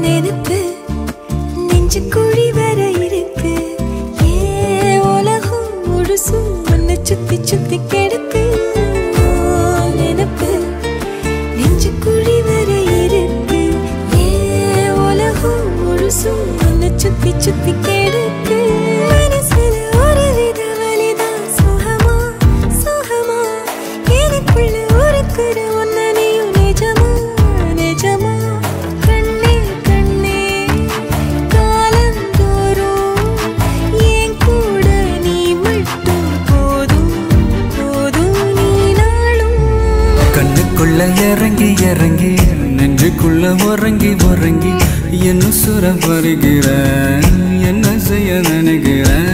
நினைப்பு நெஞ்சு குழி வர இருக்கு ஏ உலகம் முழுசும் உன்னை சுத்தி சுத்தி கெடுக்கு ஓ, நினைப்பு நெஞ்சு குழி வர இருக்கு ஏ உலகம் முழுசும் உன்னை சுத்தி சுத்தி கெடுக்கு மனசுல ஒரு வித வலிதான் சுகமா சுகமா எனக்குள்ள உருக்குற உன்னை நீயும் நிஜமா நிஜமா கண்ணே கண்ணே காலந்தோறும் என் கூட நீ மட்டும் போதும் போதும் நீ நாளும் கண்ணுக்குள்ள இறங்கி இறங்கி நெஞ்சுக்குள்ள உறங்கி உறங்கி என்ன சுர வருகிற என்ன செய்ய நினைக்கிற